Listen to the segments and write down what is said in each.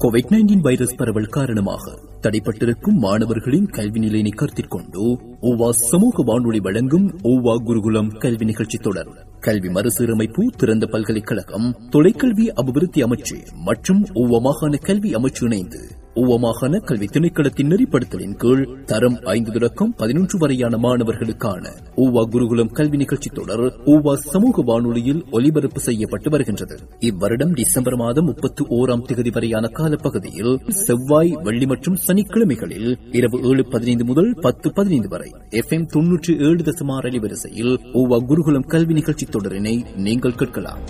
Covid nineteen virus பரவல் காரணமாக தடைப்பட்டிருக்கும் மாணவர்களின் கல்வி நிலையினை கருத்தில் கொண்டு ஓவா சமூக வானொலி வழங்கும் ஓவா குருகுலம் கல்வி நிகழ்ச்சி தொடர் கல்வி மறுசீரமைப்பு திறந்த பல்கலைக்கழகம் தொலைக்கல்வி அபிவிருத்தி அமைச்சு மற்றும் ஓவா மாகாண கல்வி அமைச்சு இணைந்து ஓவா மாகாண கல்வி திணைக்களத்தின் நெறிப்படுத்தலின் கீழ் தரம் ஐந்து தொடக்கம் பதினொன்று வரையான மாணவர்களுக்கான ஓவா குருகுலம் கல்வி நிகழ்ச்சி தொடர் ஓவா சமூக வானொலியில் ஒலிபரப்பு செய்யப்பட்டு வருகின்றது இவ்வருடம் டிசம்பர் மாதம் முப்பத்தி ஓராம் தேதி வரையான காலப்பகுதியில் செவ்வாய் வெள்ளி மற்றும் சனிக்கிழமைகளில் இரவு ஏழு பதினைந்து முதல் பத்து பதினைந்து வரை எஃப் எம் தொன்னூற்றி ஏழு தசமார் அலைவரிசையில் ஓவா குருகுலம் கல்வி நிகழ்ச்சி தொடரினை நீங்கள் கேட்கலாம்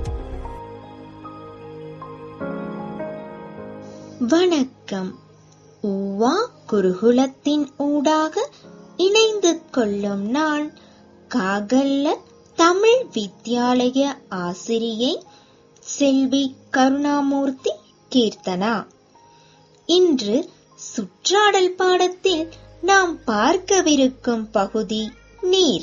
வணக்கம் ஊவா குருகுலத்தின் ஊடாக இணைந்து கொள்ளும் நான் காகல்ல தமிழ் வித்யாலய ஆசிரியை செல்வி கருணாமூர்த்தி கீர்த்தனா இன்று சுற்றாடல் பாடத்தில் நாம் பார்க்கவிருக்கும் பகுதி நீர்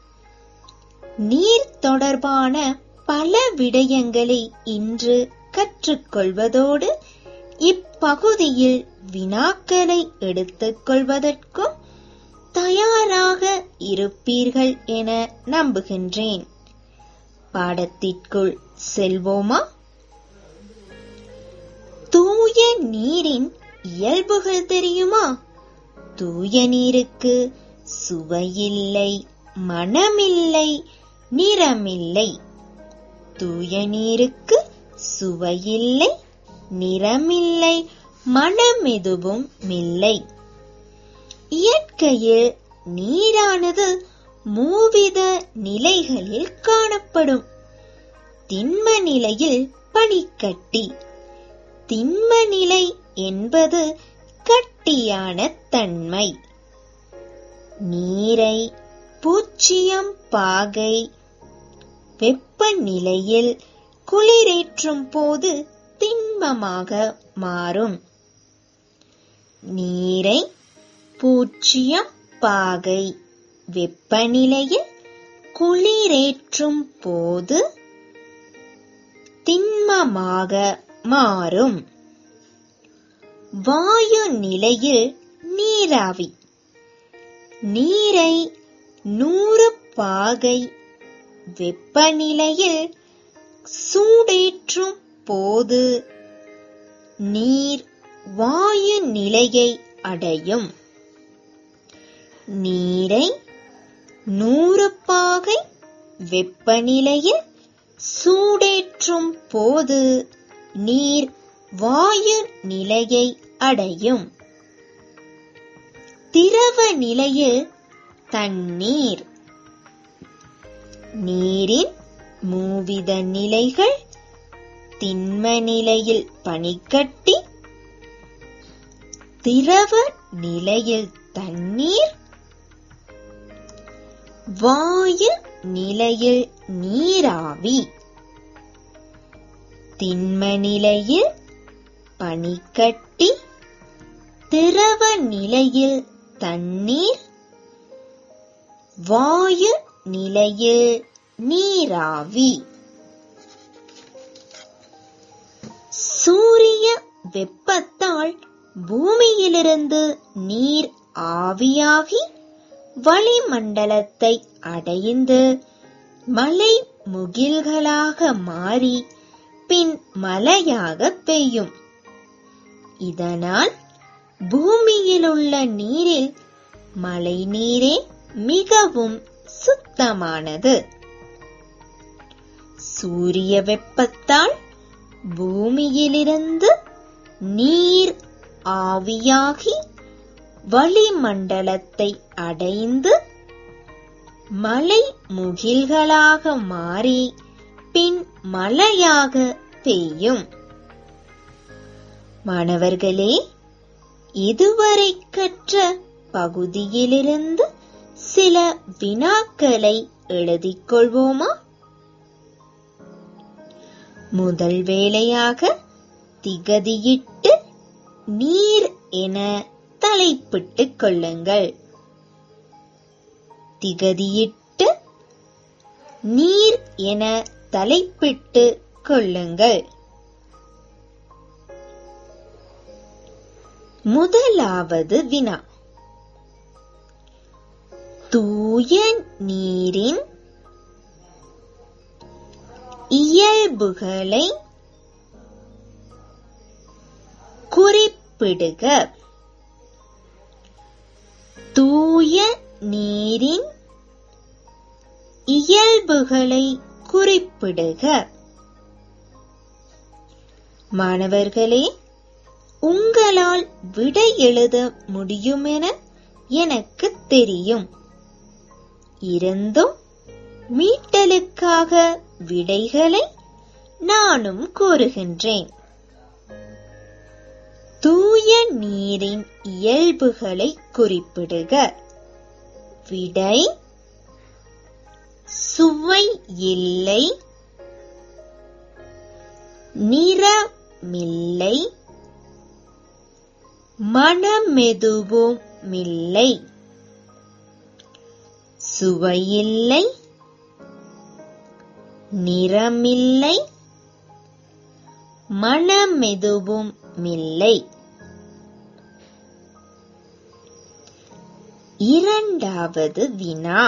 நீர் தொடர்பான பல விடயங்களை இன்று கற்றுக்கொள்வதோடு இப்பகுதியில் வினாக்களை எடுத்துக் கொள்வதற்கும் தயாராக இருப்பீர்கள் என நம்புகின்றேன் பாடத்திற்குள் செல்வோமா தூய நீரின் இயல்புகள் தெரியுமா தூய நீருக்கு சுவையில்லை மனமில்லை நிறமில்லை தூய நீருக்கு சுவையில்லை நிறமில்லை மனமெதுவும் இல்லை இயற்கையில் நீரானது மூவித நிலைகளில் காணப்படும் திண்ம நிலையில் பனிக்கட்டி திண்ம நிலை என்பது கட்டியான தன்மை நீரை பூச்சியம் பாகை வெப்பநிலையில் குளிரேற்றும் போது திண்மமாக மாறும் நீரை பூச்சியம் பாகை வெப்பநிலையில் குளிரேற்றும் போது திண்மமாக மாறும் வாயு நிலையில் நீராவி நீரை நூறு பாகை வெப்பநிலையில் சூடேற்றும் போது நீர் வாயு நிலையை அடையும் நீரை நூறு பாகை வெப்பநிலையில் சூடேற்றும் போது நீர் வாயு நிலையை அடையும் திரவ நிலையில் தண்ணீர் நீரின் மூவித நிலைகள் திண்ம நிலையில் பனிக்கட்டி திரவ நிலையில் தண்ணீர் வாயு நிலையில் நீராவி திண்ம நிலையில் பனிக்கட்டி திரவ நிலையில் தண்ணீர் வாயு நிலையில் நீராவி சூரிய வெப்பத்தால் பூமியிலிருந்து நீர் ஆவியாகி வளிமண்டலத்தை அடைந்து மலை முகில்களாக மாறி பின் மழையாக பெய்யும் இதனால் பூமியிலுள்ள நீரில் மழை நீரே மிகவும் சுத்தமானது சூரிய வெப்பத்தால் பூமியிலிருந்து நீர் ஆவியாகி வளிமண்டலத்தை அடைந்து மலை முகில்களாக மாறி பின் மழையாக பெய்யும் மாணவர்களே இதுவரை கற்ற பகுதியிலிருந்து சில வினாக்களை எழுதிக் கொள்வோமா முதல் வேளையாக திகதியிட்டு நீர் என தலைப்பிட்டுக் கொள்ளுங்கள் திகதியிட்டு நீர் என தலைப்பிட்டு கொள்ளுங்கள் முதலாவது வினா தூய நீரின் இயல்புகளை குறிப்பிடுக தூய நீரின் இயல்புகளை குறிப்பிடுக மாணவர்களே உங்களால் விடை எழுத முடியுமென எனக்கு தெரியும் இருந்தும் மீட்டலுக்காக விடைகளை நானும் கூறுகின்றேன் தூய நீரின் இயல்புகளை குறிப்பிடுக விடை சுவை இல்லை நிறமில்லை மனமெதுவும் மில்லை சுவையில்லை நிறமில்லை மனமெதுவும் மில்லை இரண்டாவது வினா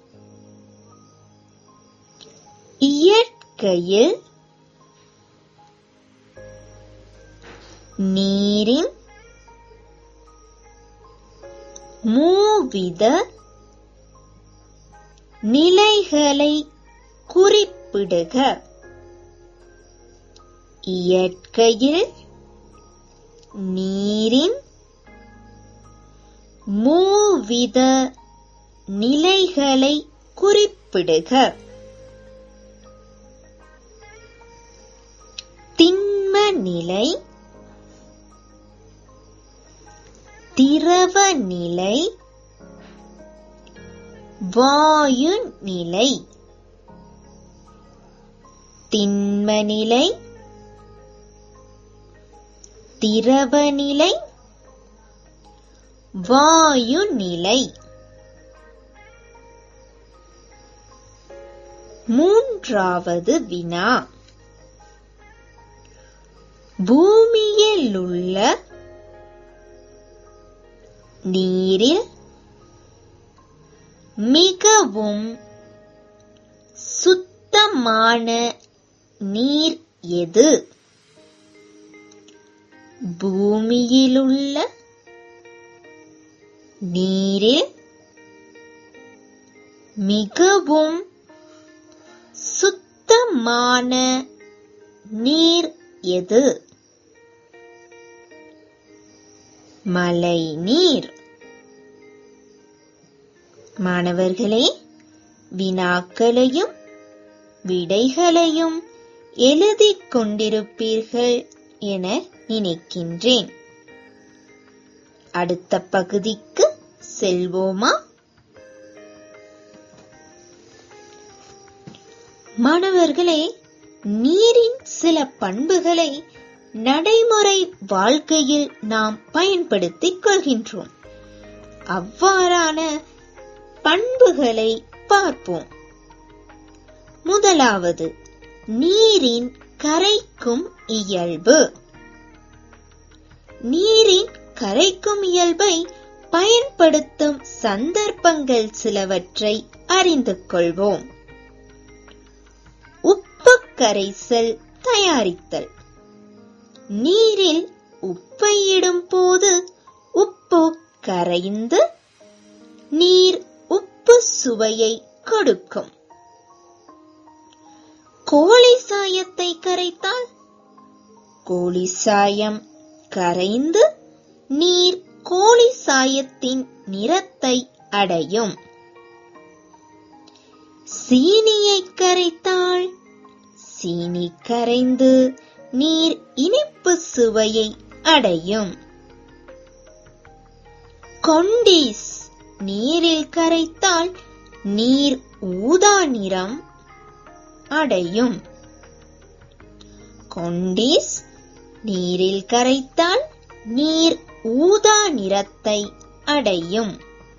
இயற்கையில் நீரின் மூவித நிலைகளை குறிப்பிடுக இயற்கையில் நீரின் மூவித நிலைகளை குறிப்பிடுக திண்ம நிலை திரவ நிலை வாயு நிலை திண்ம நிலை திரவ நிலை வாயு நிலை மூன்றாவது வினா பூமியிலுள்ள நீரில் மிகவும் சுத்தமான நீர் எது பூமியிலுள்ள நீரில் மிகவும் சுத்தமான நீர் எது மழை நீர் மாணவர்களே வினாக்களையும் விடைகளையும் எழுதிக் கொண்டிருப்பீர்கள் என நினைக்கின்றேன் அடுத்த பகுதிக்கு செல்வோமா மாணவர்களே நீரின் சில பண்புகளை நடைமுறை வாழ்க்கையில் நாம் பயன்படுத்திக் கொள்கின்றோம் அவ்வாறான பண்புகளை பார்ப்போம் முதலாவது நீரின் கரைக்கும் இயல்பு நீரின் கரைக்கும் இயல்பை பயன்படுத்தும் சந்தர்ப்பங்கள் சிலவற்றை அறிந்து கொள்வோம் உப்பு கரைசல் தயாரித்தல் நீரில் உப்பை இடும் போது உப்பு கரைந்து நீர் உப்பு சுவையை கொடுக்கும் கோழி சாயத்தை கரைத்தால் கோழி சாயம் கரைந்து நீர் கோழி சாயத்தின் நிறத்தை அடையும் சீனியை கரைத்தால் சீனி கரைந்து நீர் இனிப்பு சுவையை அடையும் கொண்டீஸ் நீரில் கரைத்தால் நீர் ஊதா நிறம் அடையும் கொண்டீஸ் நீரில் கரைத்தால் நீர் ஊதா நிறத்தை அடையும்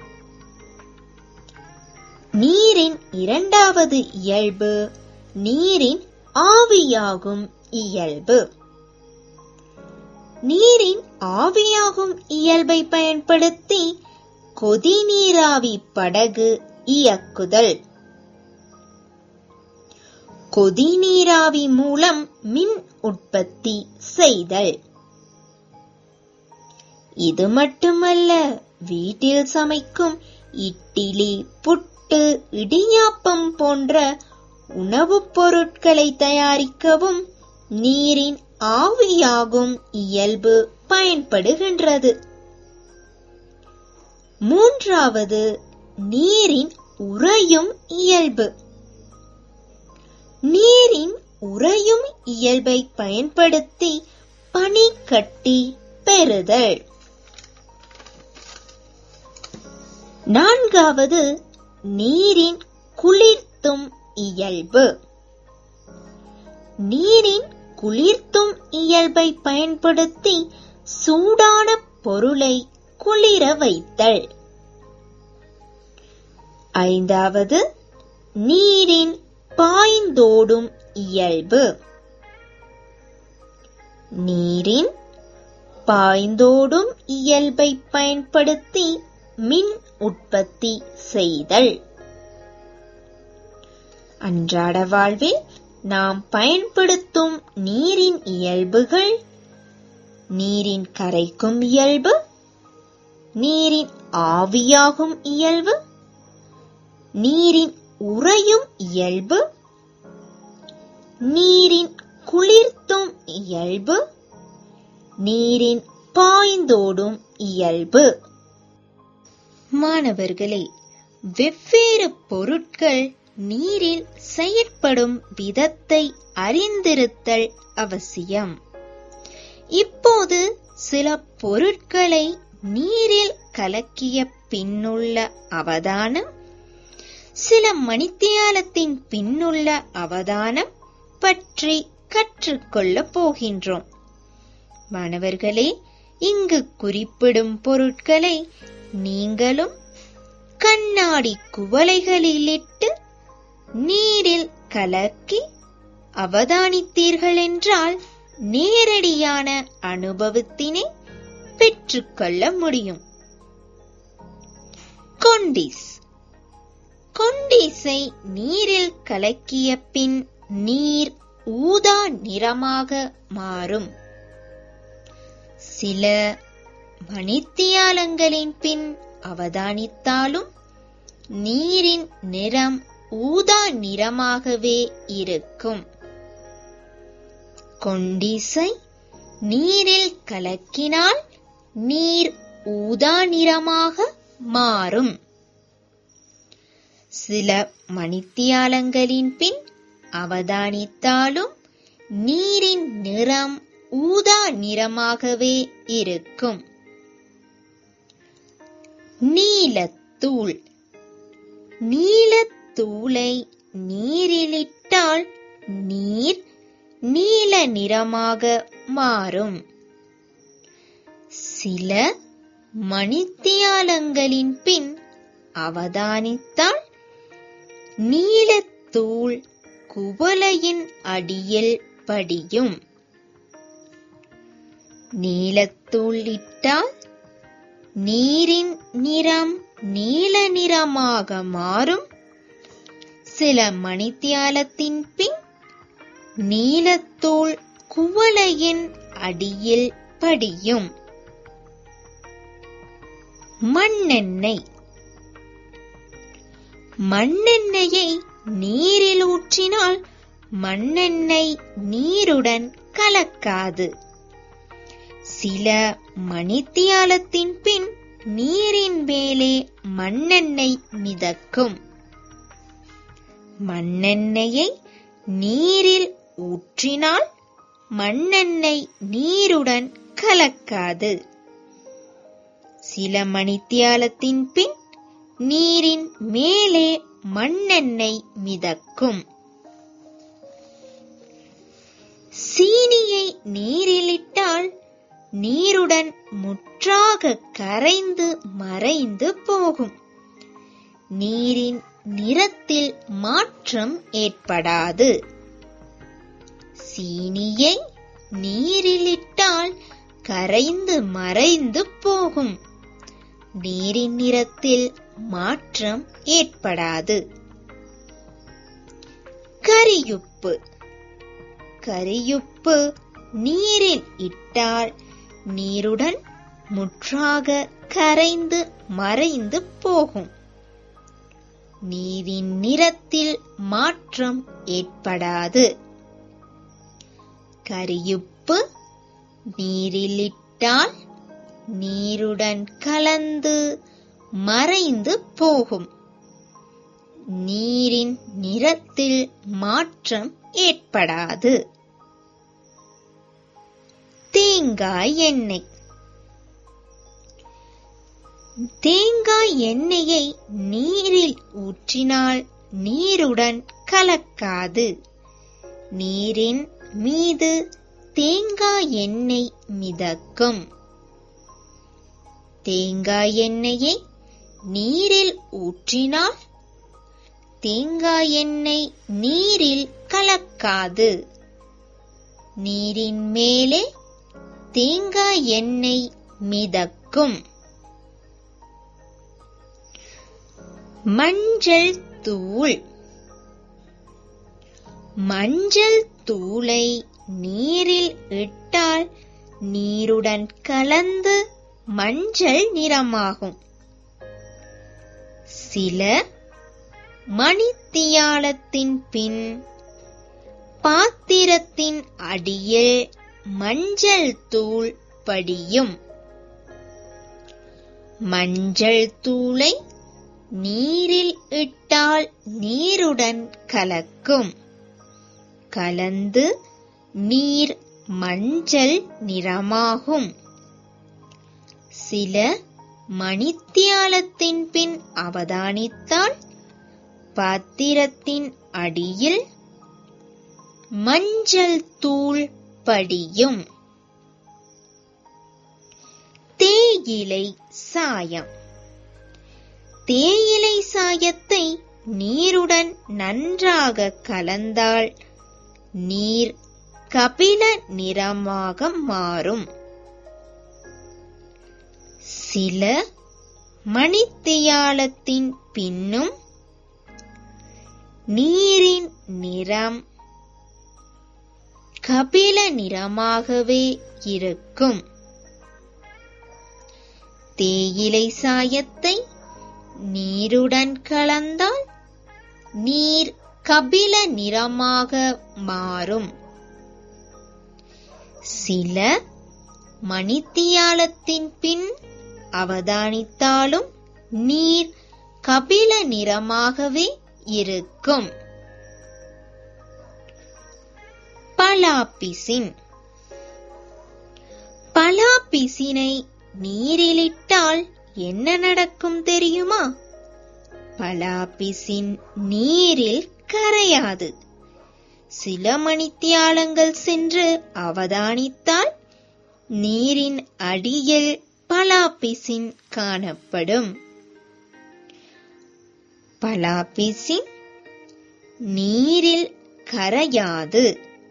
நீரின் இரண்டாவது இயல்பு நீரின் ஆவியாகும் இயல்பு நீரின் ஆவியாகும் இயல்பை பயன்படுத்தி கொதிநீராவி படகு இயக்குதல் கொதிநீராவி மூலம் மின் உற்பத்தி செய்தல் இது மட்டுமல்ல வீட்டில் சமைக்கும் இட்லி புட்டு இடியாப்பம் போன்ற உணவுப் பொருட்களை தயாரிக்கவும் நீரின் ஆவியாகும் இயல்பு பயன்படுகின்றது மூன்றாவது நீரின் உறையும் இயல்பு நீரின் உறையும் இயல்பை பயன்படுத்தி பனிக்கட்டி பெறுதல் நான்காவது நீரின் குளிர்த்தும் இயல்பு நீரின் குளிர்த்தும் இயல்பை பயன்படுத்தி சூடான பொருளை குளிர வைத்தல் ஐந்தாவது நீரின் பாய்ந்தோடும் இயல்பு நீரின் பாய்ந்தோடும் இயல்பை பயன்படுத்தி மின் உற்பத்தி செய்தல் அன்றாட வாழ்வில் நாம் பயன்படுத்தும் நீரின் இயல்புகள் நீரின் கரைக்கும் இயல்பு நீரின் ஆவியாகும் இயல்பு நீரின் உறையும் இயல்பு நீரின் குளிர்த்தும் இயல்பு நீரின் பாய்ந்தோடும் இயல்பு மாணவர்களே வெவ்வேறு பொருட்கள் நீரில் செயற்படும் விதத்தை அறிந்திருத்தல் அவசியம் இப்போது சில பொருட்களை நீரில் கலக்கிய பின்னுள்ள அவதானம் சில மணித்தியாலத்தின் பின்னுள்ள அவதானம் பற்றி கற்றுக்கொள்ளப் போகின்றோம் மாணவர்களே இங்கு குறிப்பிடும் பொருட்களை நீங்களும் கண்ணாடி குவளைகளிலிட்டு நீரில் கலக்கி அவதானித்தீர்கள் என்றால் நேரடியான அனுபவத்தினை பெற்றுக்கொள்ள முடியும் கொண்டிஸ் கொண்டீஸை நீரில் கலக்கிய பின் நீர் ஊதா நிறமாக மாறும் சில மணித்தியாலங்களின் பின் அவதானித்தாலும் நீரின் நிறம் ஊதா நிறமாகவே இருக்கும் கொண்டீஸை நீரில் கலக்கினால் நீர் ஊதா நிறமாக மாறும் சில மணித்தியாலங்களின் பின் அவதானித்தாலும் நீரின் நிறம் ஊதா நிறமாகவே இருக்கும் நீலத்தூள் நீலத்தூளை நீரிலிட்டால் நீர் நீல நிறமாக மாறும் சில மணித்தியாலங்களின் பின் அவதானித்தால் நீலத்தூள் குவளையின் அடியில் படியும் நீலத்தூள் இட்டால் நீரின் நிறம் நீல நிறமாக மாறும் சில மணித்தியாலத்தின் பின் நீலத்தூள் குவளையின் அடியில் படியும் மண்ணெண்ணெய் மண்ணெண்ணெயை நீரில் ஊற்றினால் மண்ணெண்ணெய் நீருடன் கலக்காது சில மணித்தியாலத்தின் பின் நீரின் மேலே மண்ணெண்ணெய் மிதக்கும் மண்ணெண்ணெயை நீரில் ஊற்றினால் மண்ணெண்ணெய் நீருடன் கலக்காது சில மணித்தியாலத்தின் பின் நீரின் மேலே மண்ணெண்ணெய் மிதக்கும் சீனியை நீரிலிட்டால் நீருடன் முற்றாக கரைந்து மறைந்து போகும் நீரின் நிறத்தில் மாற்றம் ஏற்படாது சீனியை நீரிலிட்டால் கரைந்து மறைந்து போகும் நீரின் நிறத்தில் மாற்றம் ஏற்படாது கரியுப்பு கரியுப்பு நீரில் இட்டால் நீருடன் முற்றாக கரைந்து மறைந்து போகும் நீரின் நிறத்தில் மாற்றம் ஏற்படாது கரியுப்பு நீரில் இட்டால் நீருடன் கலந்து மறைந்து போகும் நீரின் நிறத்தில் மாற்றம் ஏற்படாது தேங்காய் எண்ணெய் தேங்காய் எண்ணெயை நீரில் ஊற்றினால் நீருடன் கலக்காது நீரின் மீது தேங்காய் எண்ணெய் மிதக்கும் தேங்காய் எண்ணெயை நீரில் ஊற்றினால் தேங்காய் எண்ணெய் நீரில் கலக்காது நீரின் மேலே தேங்காய் எண்ணெய் மிதக்கும் மஞ்சள் தூள் மஞ்சள் தூளை நீரில் இட்டால் நீருடன் கலந்து மஞ்சள் நிறமாகும் சில மணித்தியாலத்தின் பின் பாத்திரத்தின் அடியில் மஞ்சள் தூள் படியும் மஞ்சள் தூளை நீரில் இட்டால் நீருடன் கலக்கும் கலந்து நீர் மஞ்சள் நிறமாகும் சில மணித்தியாலத்தின் பின் அவதானித்தால் பாத்திரத்தின் அடியில் மஞ்சள் தூள் படியும் தேயிலை சாயம் தேயிலை சாயத்தை நீருடன் நன்றாக கலந்தால் நீர் கபில நிறமாக மாறும் சில மணித்தியாலத்தின் பின்னும் நீரின் நிறம் கபில நிறமாகவே இருக்கும் தேயிலை சாயத்தை நீருடன் கலந்தால் நீர் கபில நிறமாக மாறும் சில மணித்தியாலத்தின் பின் அவதானித்தாலும் நீர் கபில நிறமாகவே இருக்கும் பலாப்பிசின் பலாப்பிசினை நீரிலிட்டால் என்ன நடக்கும் தெரியுமா பலாப்பிசின் நீரில் கரையாது சில மணித்தியாலங்கள் சென்று அவதானித்தால் நீரின் அடியில் பலாப்பிசின் காணப்படும் பலாப்பிசின் நீரில் கரையாது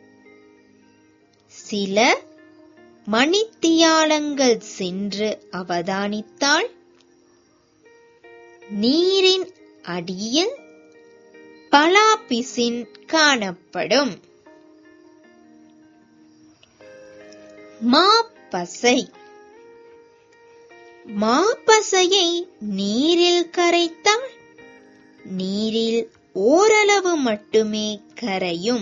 சில மணித்தியாலங்கள் சென்று அவதானித்தால் நீரின் அடியில் பலாபிசின் காணப்படும் மாப்பசை மாப்பசையை நீரில் கரைத்தால் நீரில் ஓரளவு மட்டுமே கரையும்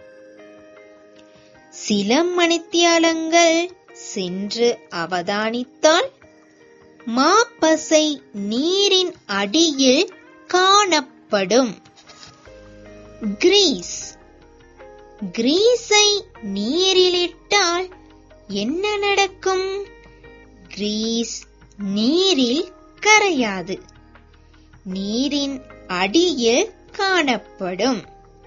சில மணித்தியாலங்கள் சென்று அவதானித்தால் மாப்பசை நீரின் அடியில் காணப்படும் கிரீஸ் கிரீஸை நீரிலிட்டால் என்ன நடக்கும் கிரீஸ் நீரில் கரையாது நீரின் அடியில் காணப்படும்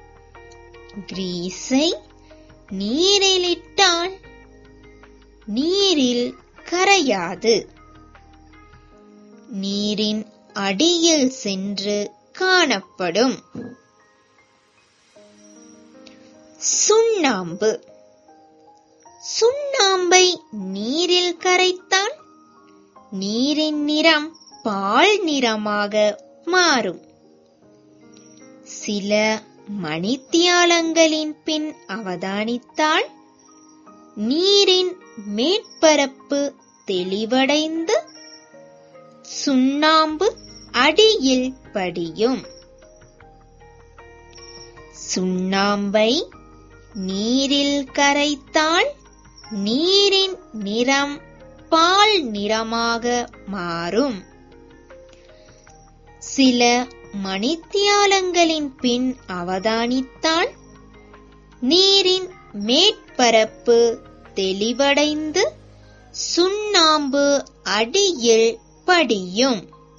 கிரீஸை நீரிலிட்டால் நீரில் கரையாது நீரின் அடியில் சென்று காணப்படும் சுண்ணாம்பு சுண்ணாம்பை நீரில் கரைத்தால் நீரின் நிறம் பால் நிறமாக மாறும் சில மணித்தியாலங்களின் பின் அவதானித்தால் நீரின் மேற்பரப்பு தெளிவடைந்து சுண்ணாம்பு அடியில் படியும் சுண்ணாம்பை நீரில் கரைத்தால் நீரின் நிறம் பால் நிறமாக மாறும் சில மணித்தியாலங்களின் பின் அவதானித்தால் நீரின் மேற்பரப்பு தெளிவடைந்து சுண்ணாம்பு அடியில் படியும்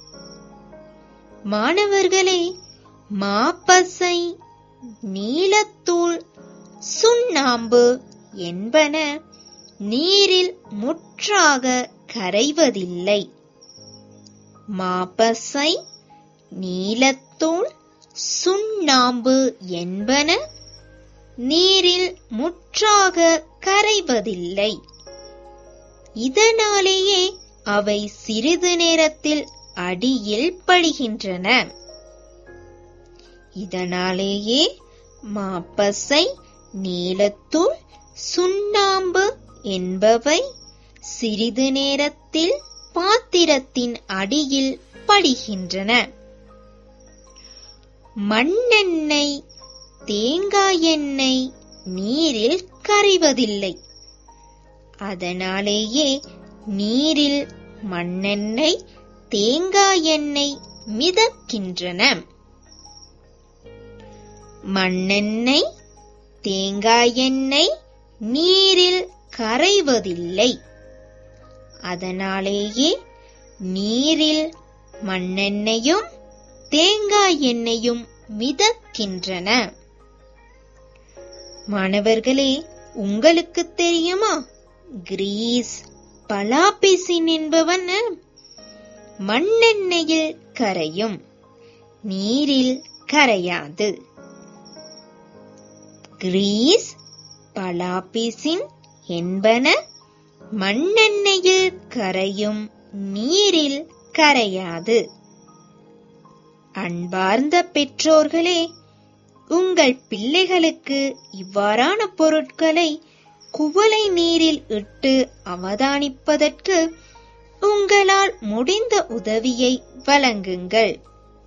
மாணவர்களே மாப்பசை நீலத்தூள் சுண்ணாம்பு என்பன நீரில் முற்றாக கரைவதில்லை மாப்பசை நீலத்தூள் சுண்ணாம்பு என்பன நீரில் முற்றாக கரைவதில்லை இதனாலேயே அவை சிறிது நேரத்தில் அடியில் படுகின்றன இதனாலேயே மாப்பசை நீலத்தூள் சுண்ணாம்பு என்பவை சிறிது நேரத்தில் பாத்திரத்தின் அடியில் படுகின்றன மண்ணெண்ணெய் தேங்காய் எண்ணெய் நீரில் கரைவதில்லை அதனாலேயே நீரில் மண்ணெண்ணெய் தேங்காய் எண்ணெய் மிதக்கின்றன மண்ணெண்ணெய் தேங்காய் எண்ணெய் நீரில் கரைவதில்லை அதனாலேயே நீரில் மண்ணெண்ணெயும் தேங்காய் எண்ணெயும் மிதக்கின்றன மாணவர்களே உங்களுக்கு தெரியுமா கிரீஸ் பலாபிசின் என்பவன் மண்ணெண்ணெயில் கரையும் நீரில் கரையாது கிரீஸ் பலாபிசின் என்பன மண்ணெண்ணெயில் கரையும் நீரில் கரையாது அன்பார்ந்த பெற்றோர்களே உங்கள் பிள்ளைகளுக்கு இவ்வாறான பொருட்களை குவளை நீரில் இட்டு அவதானிப்பதற்கு உங்களால் முடிந்த உதவியை வழங்குங்கள்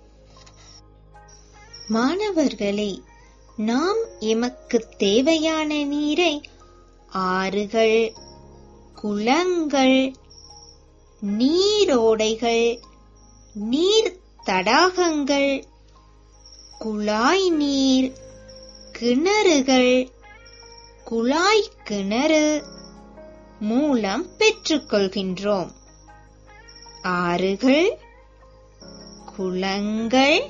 மாணவர்களே நாம் எமக்கு தேவையான நீரை ஆறுகள் குளங்கள் நீரோடைகள் நீர் தடாகங்கள் குழாய் நீர் கிணறுகள் குழாய் கிணறு மூலம் பெற்றுக்கொள்கின்றோம் ஆறுகள் குளங்கள்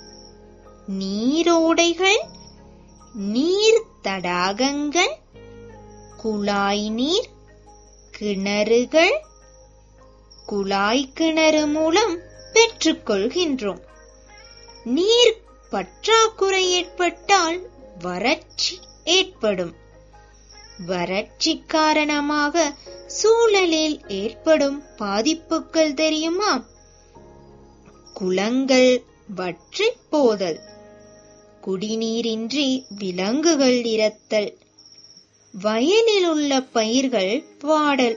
நீரோடைகள் நீர் தடாகங்கள் குழாய் நீர் கிணறுகள் குழாய் கிணறு மூலம் பெற்றுக்கொள்கின்றோம் நீர் பற்றாக்குறை ஏற்பட்டால் வறட்சி ஏற்படும் வறட்சி காரணமாக சூழலில் ஏற்படும் பாதிப்புகள் தெரியுமா குளங்கள் வற்றி போதல் குடிநீரின்றி விலங்குகள் இறத்தல் வயலில் உள்ள பயிர்கள் வாடல்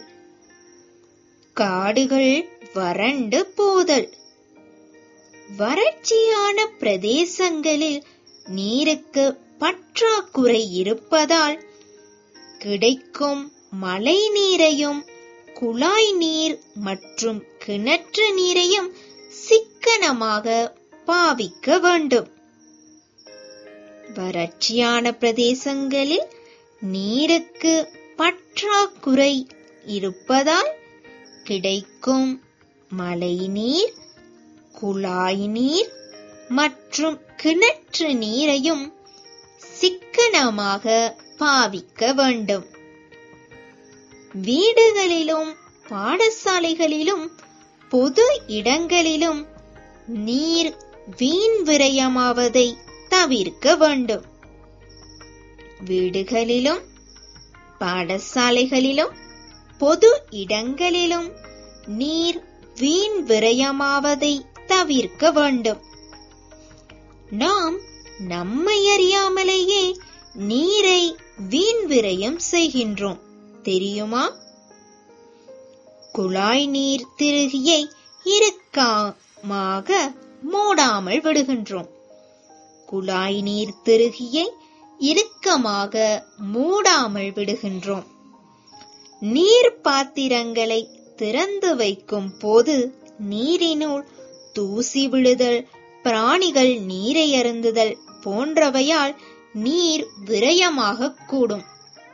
காடுகள் வறண்டு போதல் வறட்சியான பிரதேசங்களில் நீருக்கு பற்றாக்குறை இருப்பதால் கிடைக்கும் மழை நீரையும் குழாய் நீர் மற்றும் கிணற்று நீரையும் சிக்கனமாக பாவிக்க வேண்டும் வறட்சியான பிரதேசங்களில் நீருக்கு பற்றாக்குறை இருப்பதால் கிடைக்கும் மழை நீர் குழாய் நீர் மற்றும் கிணற்று நீரையும் சிக்கனமாக பாவிக்க வேண்டும் வீடுகளிலும் பாடசாலைகளிலும் பொது இடங்களிலும் நீர் வீண் விரயமாவதை தவிர்க்க வேண்டும் வீடுகளிலும் பாடசாலைகளிலும் பொது இடங்களிலும் நீர் வீண் விரயமாவதை தவிர்க்க வேண்டும் நாம் நம்மை அறியாமலேயே நீரை வீண் விரயம் செய்கின்றோம் தெரியுமா குழாய் நீர் திருகியை இறுக்கமாக மூடாமல் விடுகின்றோம் குழாய் நீர் திருகியை இறுக்கமாக மூடாமல் விடுகின்றோம் நீர் பாத்திரங்களை திறந்து வைக்கும் போது நீரினுள் தூசி விழுதல் பிராணிகள் நீரை அருந்துதல் போன்றவையால் நீர் விரயமாக கூடும்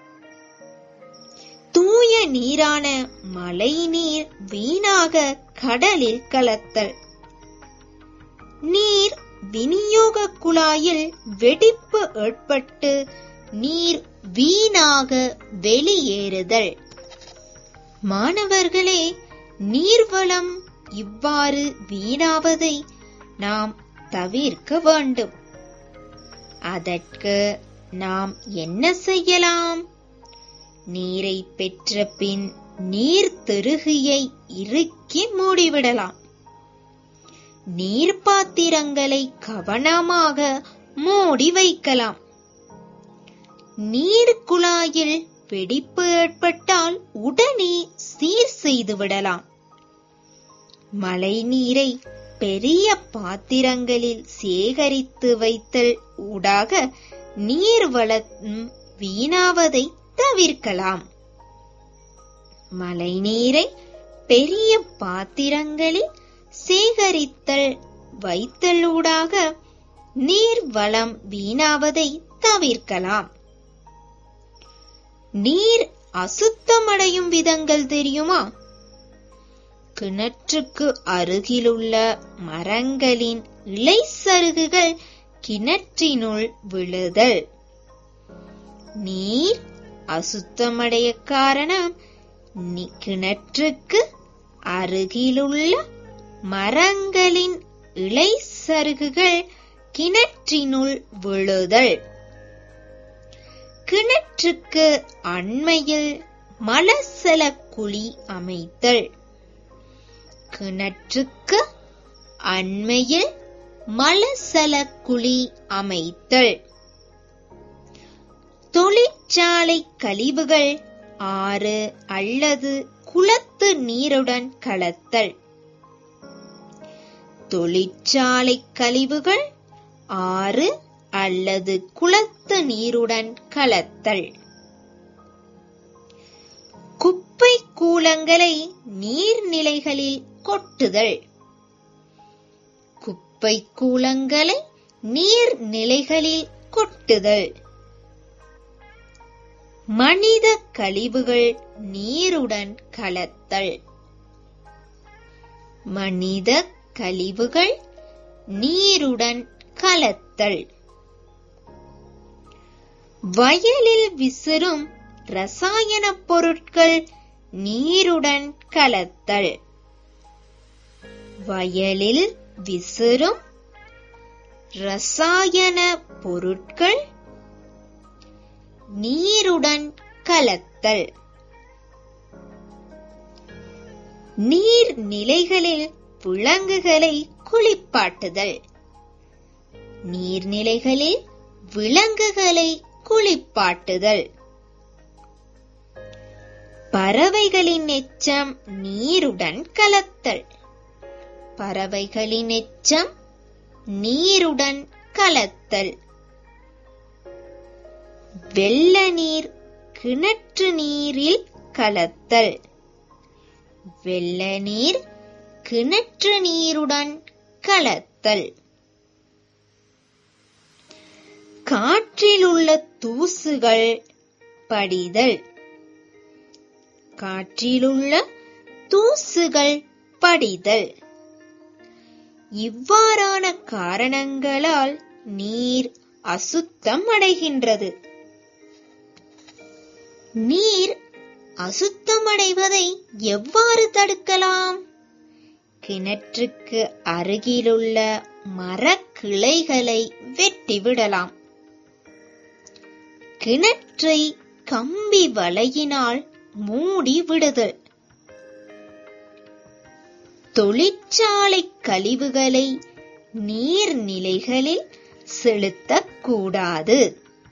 தூய நீரான மழை நீர் வீணாக கடலில் கலத்தல் நீர் விநியோக குழாயில் வெடிப்பு ஏற்பட்டு நீர் வீணாக வெளியேறுதல் மாணவர்களே நீர்வளம் இவ்வாறு வீணாவதை நாம் தவிர்க்க வேண்டும் அதற்கு நாம் என்ன செய்யலாம் நீரை பெற்ற பின் நீர் திருகியை இறுக்கி மூடிவிடலாம் நீர் பாத்திரங்களை கவனமாக மூடி வைக்கலாம் நீர் குழாயில் வெடிப்பு ஏற்பட்டால் உடனே சீர் செய்து விடலாம் மழை நீரை பெரிய பாத்திரங்களில் சேகரித்து வைத்தல் ஊடாக நீர் வளம் வீணாவதை தவிர்க்கலாம் மழை நீரை பெரிய பாத்திரங்களில் சேகரித்தல் வைத்தலூடாக நீர் வளம் வீணாவதை தவிர்க்கலாம் நீர் அசுத்தமடையும் விதங்கள் தெரியுமா கிணற்றுக்கு அருகிலுள்ள மரங்களின் இலை சருகுகள் கிணற்றினுள் விழுதல் நீர் அசுத்தமடைய காரணம் நி- கிணற்றுக்கு அருகிலுள்ள மரங்களின் இலை சருகுகள் கிணற்றினுள் விழுதல் கிணற்றுக்கு அண்மையில் மலசல குழி அமைத்தல் கிணற்றுக்கு அண்மையில் மலசல குழி அமைத்தல் தொழிற்சாலை கழிவுகள் ஆறு அல்லது குளத்து நீருடன் கலத்தல் தொழிற்சாலை கழிவுகள் ஆறு அல்லது குளத்து நீருடன் கலத்தல் குப்பை கூலங்களை நீர்நிலைகளில் கொட்டுதல் குப்பை கூலங்களை நீர்நிலைகளில் கொட்டுதல் மனித கழிவுகள் நீருடன் கலத்தல் மனித கழிவுகள் நீருடன் கலத்தல் வயலில் விசிறும் ரசாயன பொருட்கள் நீருடன் கலத்தல் வயலில் விசிறும் ரசாயன பொருட்கள் நீருடன் கலத்தல் நீர்நிலைகளில் விலங்குகளை குளிப்பாட்டுதல் நீர்நிலைகளில் விலங்குகளை குளிப்பாட்டுதல் பறவைகளின் எச்சம் நீருடன் கலத்தல் பறவைகளின் எச்சம் நீருடன் கலத்தல் வெள்ள நீர் கிணற்று நீரில் கலத்தல் வெள்ள நீர் கிணற்று நீருடன் கலத்தல் காற்றில் உள்ள தூசுகள் படிதல் காற்றிலுள்ள தூசுகள் படிதல் இவ்வாறான காரணங்களால் நீர் அசுத்தம் அடைகின்றது நீர் அசுத்தமடைவதை எவ்வாறு தடுக்கலாம் கிணற்றுக்கு அருகிலுள்ள மரக்கிளைகளை வெட்டிவிடலாம் கிணற்றை கம்பி வலையினால் மூடி விடுதல் தொழிற்சாலை கழிவுகளை நீர்நிலைகளில் செலுத்தக்கூடாது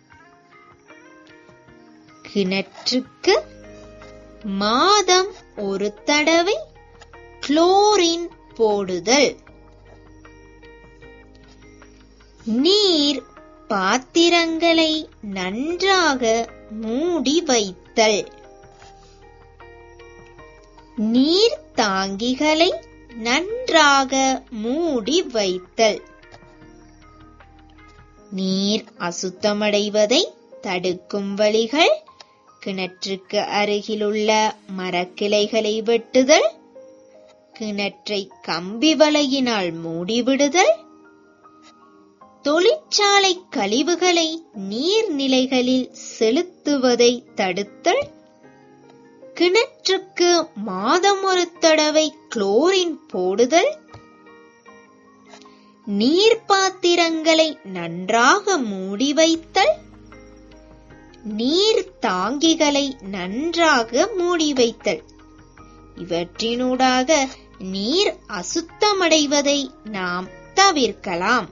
கிணற்றுக்கு மாதம் ஒரு தடவை குளோரின் போடுதல் நீர் பாத்திரங்களை நன்றாக மூடி வைத்தல் நீர் தாங்கிகளை நன்றாக மூடி வைத்தல் நீர் அசுத்தமடைவதை தடுக்கும் வழிகள் கிணற்றுக்கு அருகிலுள்ள மரக்கிளைகளை வெட்டுதல் கிணற்றை கம்பி வலையினால் மூடிவிடுதல் தொழிற்சாலை கழிவுகளை நீர்நிலைகளில் செலுத்துவதை தடுத்தல் கிணற்றுக்கு மாதம் ஒரு தடவை குளோரின் போடுதல் நீர் பாத்திரங்களை நன்றாக மூடி வைத்தல் நீர் தாங்கிகளை நன்றாக மூடி வைத்தல் இவற்றினூடாக நீர் அசுத்தமடைவதை நாம் தவிர்க்கலாம்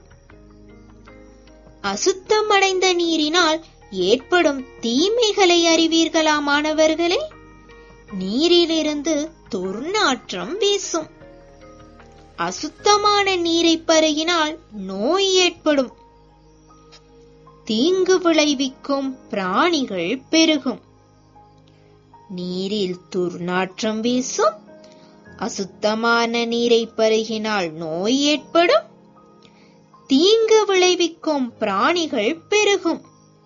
அசுத்தமடைந்த நீரினால் ஏற்படும் தீமைகளை அறிவீர்களா மாணவர்களே நீரிலிருந்து துர்நாற்றம் வீசும் அசுத்தமான நீரை பருகினால் நோய் ஏற்படும் தீங்கு விளைவிக்கும் பிராணிகள் பெருகும் நீரில் துர்நாற்றம் வீசும் அசுத்தமான நீரை பருகினால் நோய் ஏற்படும் தீங்கு விளைவிக்கும் பிராணிகள் பெருகும்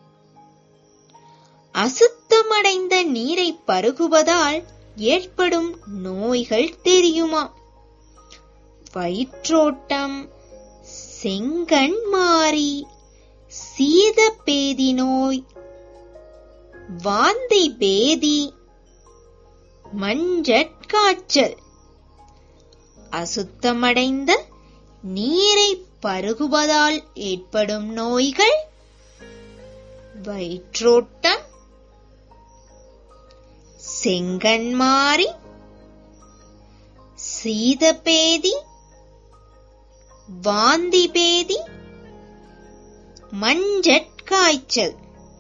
அசுத்தமடைந்த நீரை பருகுவதால் ஏற்படும் நோய்கள் தெரியுமா வயிற்றோட்டம் செங்கண்மாரி சீத பேதி நோய் வாந்தி பேதி மஞ்சட்காய்ச்சல் அசுத்தமடைந்த நீரை பருகுவதால் ஏற்படும் நோய்கள் வயிற்றோட்டம் செங்கண்மாரி சீதபேதி வாந்தி பேதி மஞ்சட்காய்ச்சல்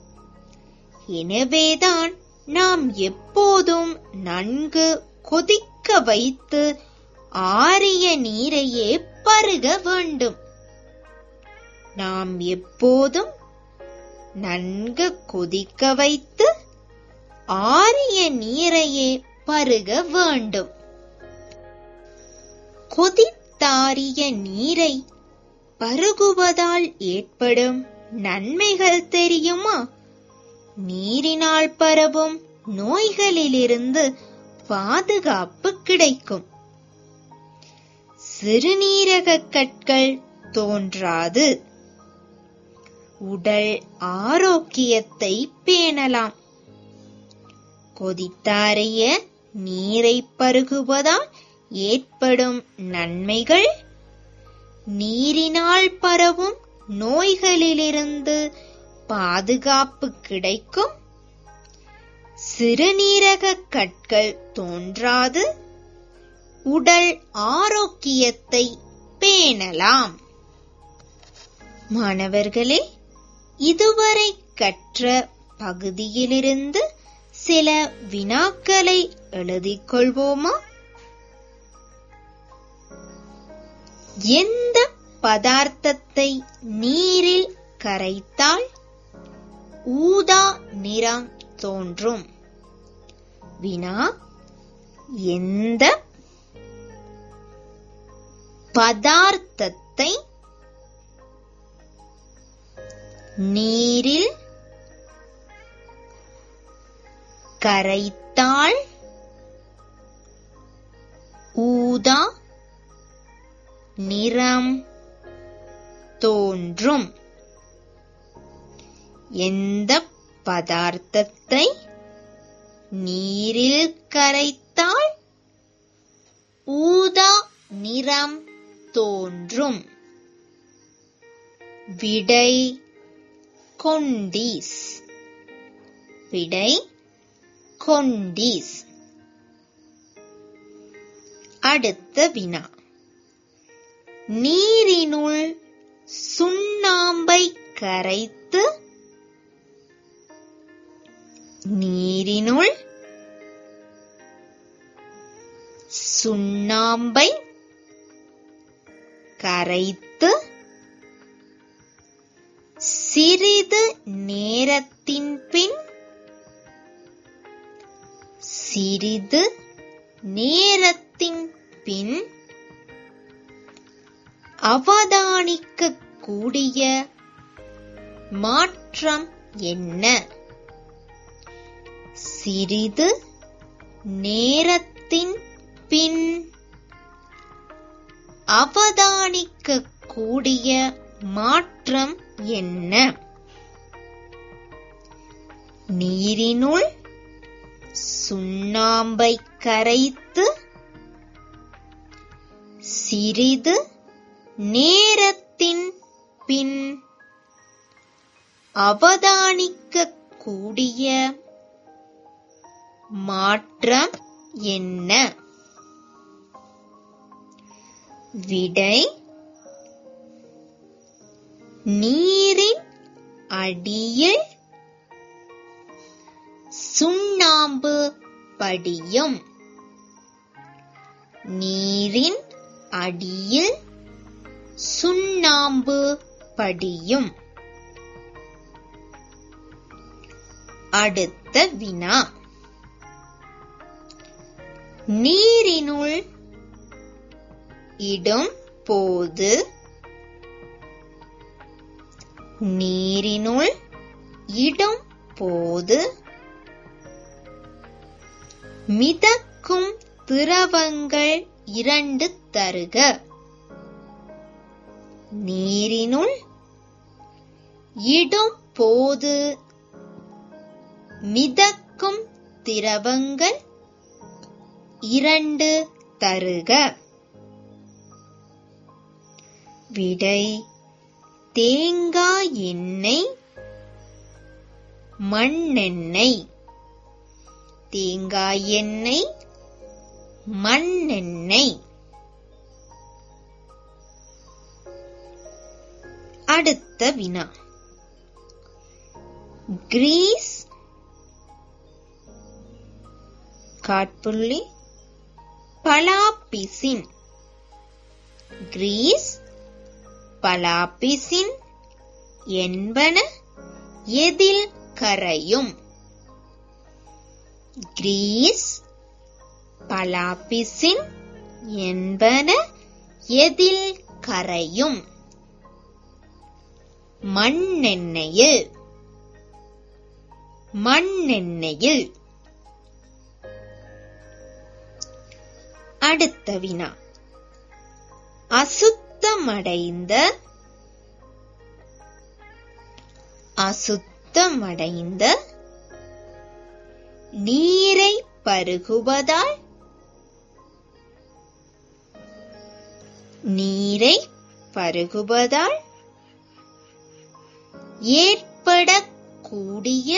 எனவேதான் நாம் எப்போதும் நன்கு கொதிக்க வைத்து ஆறிய நீரையே பருக வேண்டும் நாம் எப்போதும் நன்கு கொதிக்க வைத்து ஆறிய நீரையே பருக வேண்டும் கொதித்தாறிய நீரை பருகுவதால் ஏற்படும் நன்மைகள் தெரியுமா நீரினால் பரவும் நோய்களிலிருந்து பாதுகாப்பு கிடைக்கும் சிறுநீரக கற்கள் தோன்றாது உடல் ஆரோக்கியத்தை பேணலாம் கொதித்தாறிய நீரை பருகுவதால் ஏற்படும் நன்மைகள் நீரினால் பரவும் நோய்களிலிருந்து பாதுகாப்பு கிடைக்கும் சிறுநீரக கற்கள் தோன்றாது உடல் ஆரோக்கியத்தை பேணலாம் மாணவர்களே இதுவரை கற்ற பகுதியிலிருந்து சில வினாக்களை எழுதிக் கொள்வோமா எந்த பதார்த்தத்தை நீரில் கரைத்தால் ஊதா நிறம் தோன்றும் வினா எந்த பதார்த்தத்தை நீரில் கரைத்தால் ஊதா நிறம் தோன்றும் எந்த பதார்த்தத்தை நீரில் கரைத்தால் ஊதா நிறம் தோன்றும் விடை கொண்டீஸ் விடை கொண்டீஸ் அடுத்த வினா நீரினுள் சுண்ணாம்பை கரைத்து நீரினுள் சுண்ணாம்பை கரைத்து சிறிது நேரத்தின் பின் சிறிது நேரத்தின் பின் அவதானிக்க கூடிய மாற்றம் என்ன சிறிது நேரத்தின் பின் அவதானிக்க கூடிய மாற்றம் என்ன நீரினுள் சுண்ணாம்பை கரைத்து சிறிது நேரத்தின் பின் அவதானிக்க கூடிய மாற்றம் என்ன விடை நீரின் அடியில் சுண்ணாம்பு படியும் நீரின் அடியில் சுண்ணாம்பு படியும் அடுத்த வினா நீரினுள் இடும் போது நீரினுள் இடும் போது மிதக்கும் திரவங்கள் இரண்டு தருக நீரினுள் இடும் போது மிதக்கும் திரவங்கள் இரண்டு தருக விடை தேங்காய் எண்ணெய் மண்ணெண்ணெய் தேங்காய் எண்ணெய் மண்ணெண்ணெய் அடுத்த வினா கிரீஸ் காட்புள்ளி பலாபிசின் கிரீஸ் பலாபிசின் என்பன எதில் கரையும் கிரீஸ் பலாபிசின் என்பன எதில் கரையும் மண்ணெண்ணெயில் மண்ணெண்ணெயில் அடுத்த வினா அசுத்தமடைந்த அசுத்தமடைந்த நீரை பருகுவதால் நீரை பருகுவதால் ஏற்படக்கூடிய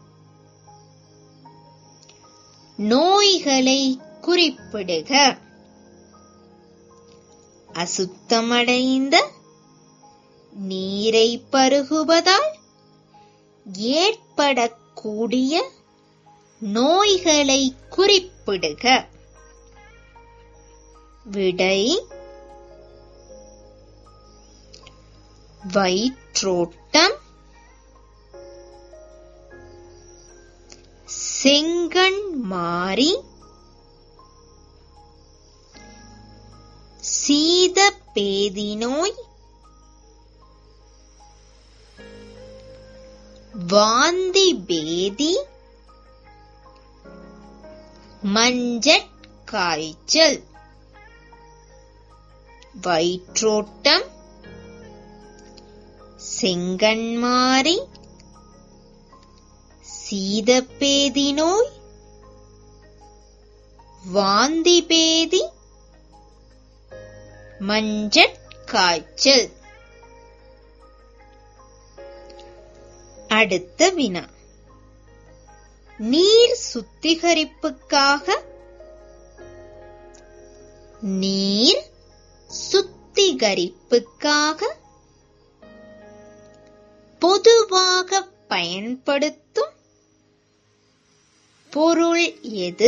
நோய்களை குறிப்பிடுக அசுத்தமடைந்த நீரை பருகுவதால் ஏற்படக்கூடிய நோய்களை குறிப்பிடுக விடை வயிற்றோட்டம் செங்கண் மாறி சீத பேதி நோய் வாந்தி பேதி மஞ்சட் காய்ச்சல் வயிற்றோட்டம் செங்கண்மாரி சீதப்பேதி நோய் வாந்தி பேதி மஞ்சட் காய்ச்சல் அடுத்த வினா நீர் சுத்திகரிப்புக்காக நீர் சுத்திகரிப்புக்காக பொதுவாக பயன்படுத்தும் பொருள் எது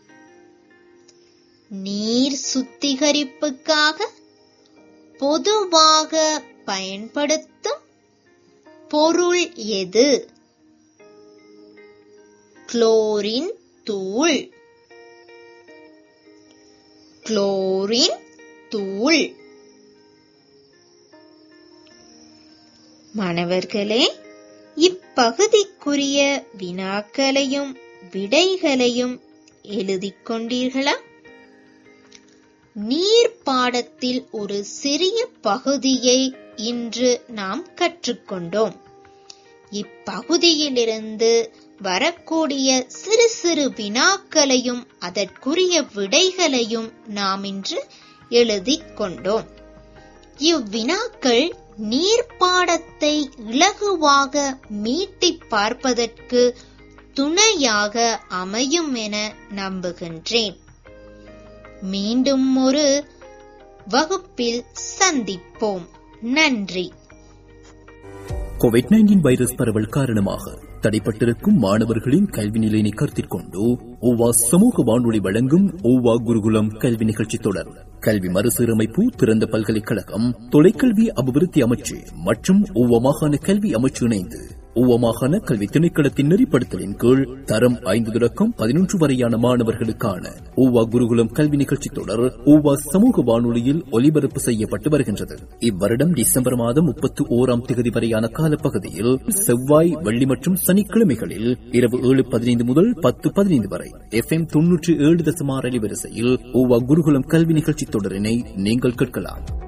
நீர் சுத்திகரிப்புக்காக பொதுவாக பயன்படுத்தும் பொருள் எது குளோரின் தூள் குளோரின் தூள் மாணவர்களே இப்பகுதிக்குரிய வினாக்களையும் விடைகளையும் எழுதிக் கொண்டீர்களா நீர் பாடத்தில் ஒரு சிறிய பகுதியை இன்று நாம் கற்றுக்கொண்டோம் இப்பகுதியிலிருந்து வரக்கூடிய சிறு சிறு வினாக்களையும் அதற்குரிய விடைகளையும் நாம் இன்று எழுதிக் கொண்டோம் இவ்வினாக்கள் நீர்ப்பாடத்தை இலகுவாக மீட்டிப் பார்ப்பதற்கு துணையாக அமையும் என நம்புகின்றேன் மீண்டும் ஒரு வகுப்பில் சந்திப்போம் நன்றி கோவிட் நைன்டீன் வைரஸ் பரவல் காரணமாக தடைப்பட்டிருக்கும் மாணவர்களின் கல்வி நிலையினை கருத்தில் கொண்டு ஓவா சமூக வானொலி வழங்கும் ஓவா குருகுலம் கல்வி நிகழ்ச்சி தொடர் கல்வி மறுசீரமைப்பு திறந்த பல்கலைக்கழகம் தொலைக்கல்வி அபிவிருத்தி அமைச்சு மற்றும் ஓவா மாகாண கல்வி அமைச்சு இணைந்து ஓவா மாகாண கல்வி திணைக்களத்தின் நெறிப்படுத்தலின் கீழ் தரம் ஐந்து தொடக்கம் பதினொன்று வரையான மாணவர்களுக்கான ஓவா குருகுலம் கல்வி நிகழ்ச்சி தொடர் ஓவா சமூக வானொலியில் ஒலிபரப்பு செய்யப்பட்டு வருகின்றது இவ்வருடம் டிசம்பர் மாதம் முப்பத்தி ஓராம் தேதி வரையான காலப்பகுதியில் செவ்வாய் வெள்ளி மற்றும் சனிக்கிழமைகளில் இரவு ஏழு பதினைந்து முதல் பத்து பதினைந்து வரை எஃப் எம் தொன்னூற்றி ஏழு தசமார் அலைவரிசையில் ஓவா குருகுலம் கல்வி நிகழ்ச்சி தொடரினை நீங்கள் கேட்கலாம்